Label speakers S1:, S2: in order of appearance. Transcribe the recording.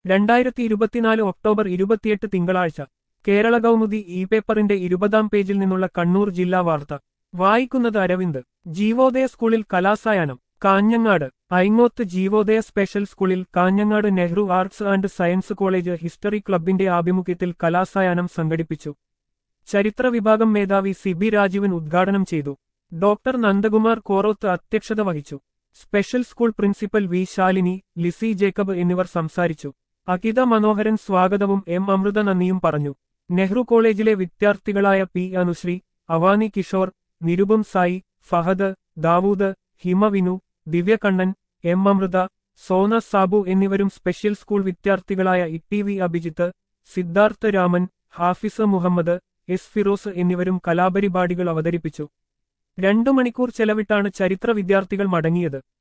S1: രണ്ടായിരത്തി ഇരുപത്തിനാല് ഒക്ടോബർ ഇരുപത്തിയെട്ട് തിങ്കളാഴ്ച കേരള കൗമുദി ഇ പേപ്പറിന്റെ ഇരുപതാം പേജിൽ നിന്നുള്ള കണ്ണൂർ ജില്ലാ വാർത്ത വായിക്കുന്നത് അരവിന്ദ് ജീവോദയ സ്കൂളിൽ കലാസായാനം കാഞ്ഞങ്ങാട് ഐങ്ങോത്ത് ജീവോദയ സ്പെഷ്യൽ സ്കൂളിൽ Kanhangad Nehru arts and science college history ക്ലബിന്റെ ആഭിമുഖ്യത്തിൽ കലാസായാനം സംഘടിപ്പിച്ചു ചരിത്ര വിഭാഗം മേധാവി സിബി രാജീവൻ ഉദ്ഘാടനം ചെയ്തു ഡോക്ടർ നന്ദകുമാർ കോറോത്ത് അധ്യക്ഷത വഹിച്ചു special school principal V Shalini Lissy Jacob എന്നിവർ സംസാരിച്ചു അകിത മനോഹരൻ സ്വാഗതവും എം അമൃത നന്ദിയും പറഞ്ഞു നെഹ്റു കോളേജിലെ വിദ്യാർത്ഥികളായ പി അനുശ്രീ അവാനി കിഷോർ നിരുപം സായി ഫഹദ് ദാവൂദ് ഹിമവിനു ദിവ്യകണ്ണൻ എം അമൃത സോന സാബു എന്നിവരും സ്പെഷ്യൽ സ്കൂൾ വിദ്യാർത്ഥികളായ E V Abhijith Siddhartha Raman Hafis Muhammad S Firoz എന്നിവരും കലാപരിപാടികൾ അവതരിപ്പിച്ചു രണ്ടു മണിക്കൂർ ചെലവിട്ടാണ് ചരിത്ര വിദ്യാർത്ഥികൾ മടങ്ങിയത്